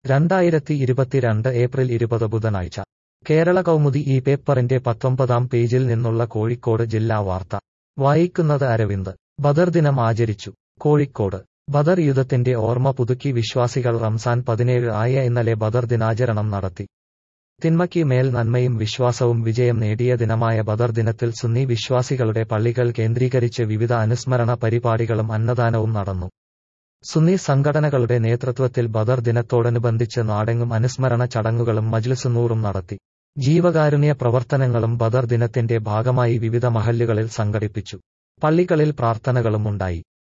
രണ്ടായിരത്തി ഇരുപത്തിരണ്ട് ഏപ്രിൽ ഇരുപത് ബുധനാഴ്ച കേരള കൗമുദി ഈ പേപ്പറിന്റെ പത്തൊമ്പതാം പേജിൽ നിന്നുള്ള കോഴിക്കോട് ജില്ലാ വാർത്ത വായിക്കുന്നത് അരവിന്ദ് ബദർ ദിനം ആചരിച്ചു കോഴിക്കോട് ബദർ യുദ്ധത്തിന്റെ ഓർമ്മ പുതുക്കി വിശ്വാസികൾ റംസാൻ പതിനേഴ് ആയ ഇന്നലെ ബദർ ദിനാചരണം നടത്തി തിന്മയ്ക്ക് മേൽ നന്മയും വിശ്വാസവും വിജയം നേടിയ ദിനമായ ബദർ ദിനത്തിൽ സുന്നി വിശ്വാസികളുടെ പള്ളികൾ കേന്ദ്രീകരിച്ച് വിവിധ അനുസ്മരണ പരിപാടികളും അന്നദാനവും നടന്നു സുന്നി സംഘടനകളുടെ നേതൃത്വത്തിൽ ബദർ ദിനത്തോടനുബന്ധിച്ച് നാടെങ്ങും അനുസ്മരണ ചടങ്ങുകളും മജ്ലിസുന്നൂറും നടത്തി ജീവകാരുണ്യ പ്രവർത്തനങ്ങളും ബദർ ദിനത്തിന്റെ ഭാഗമായി വിവിധ മഹല്ലുകളിൽ സംഘടിപ്പിച്ചു പള്ളികളിൽ പ്രാർത്ഥനകളും ഉണ്ടായി